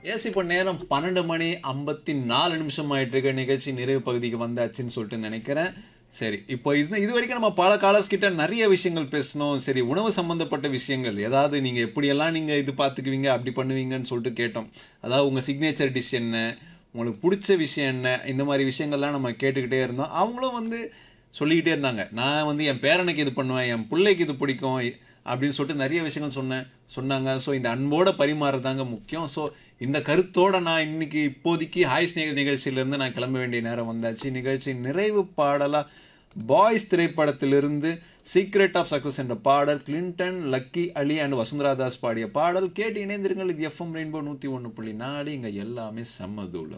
S இப்போ நேரம் பன்னெண்டு மணி ஐம்பத்தி நாலு நிமிஷம் ஆயிட்டு இருக்க நிகழ்ச்சி நிறைவு பகுதிக்கு வந்தாச்சுன்னு சொல்லிட்டு நினைக்கிறேன் சரி இப்போ இது இது வரைக்கும் நம்ம பல காலர்ஸ் கிட்ட நிறைய விஷயங்கள் பேசணும் சரி உணவு சம்பந்தப்பட்ட விஷயங்கள் ஏதாவது நீங்கள் எப்படியெல்லாம் நீங்கள் இது பார்த்துக்குவீங்க அப்படி பண்ணுவீங்கன்னு சொல்லிட்டு கேட்டோம் அதாவது உங்கள் சிக்னேச்சர் டிஷ் என்ன உங்களுக்கு பிடிச்ச விஷயம் என்ன இந்த மாதிரி விஷயங்கள்லாம் நம்ம கேட்டுக்கிட்டே இருந்தோம் அவங்களும் வந்து சொல்லிக்கிட்டே இருந்தாங்க நான் வந்து என் பேரனுக்கு இது பண்ணுவேன் என் பிள்ளைக்கு இது பிடிக்கும் அப்படின்னு சொல்லிட்டு நிறைய விஷயங்கள் சொன்னேன் சொன்னாங்க ஸோ இந்த அன்போட பரிமாறுறதாங்க முக்கியம் ஸோ இந்த கருத்தோட நான் இன்னைக்கு இப்போதைக்கு ஹாய் ஸ்நேக நிகழ்ச்சியிலேருந்து நான் கிளம்ப வேண்டிய நேரம் வந்தாச்சு நிகழ்ச்சி நிறைவு பாடலாக பாய்ஸ் திரைப்படத்திலிருந்து சீக்ரெட் ஆஃப் சக்ஸஸ் என்ற பாடல் கிளின்டன் லக்கி அலி அண்ட் வசுந்தரா தாஸ் பாடிய பாடல் கேட்டு இணைந்திருங்கள் இது எஃப்எம் ரெயின்போ நூற்றி ஒன்று புள்ளி நாலு இங்கே எல்லாமே செம்மதூள்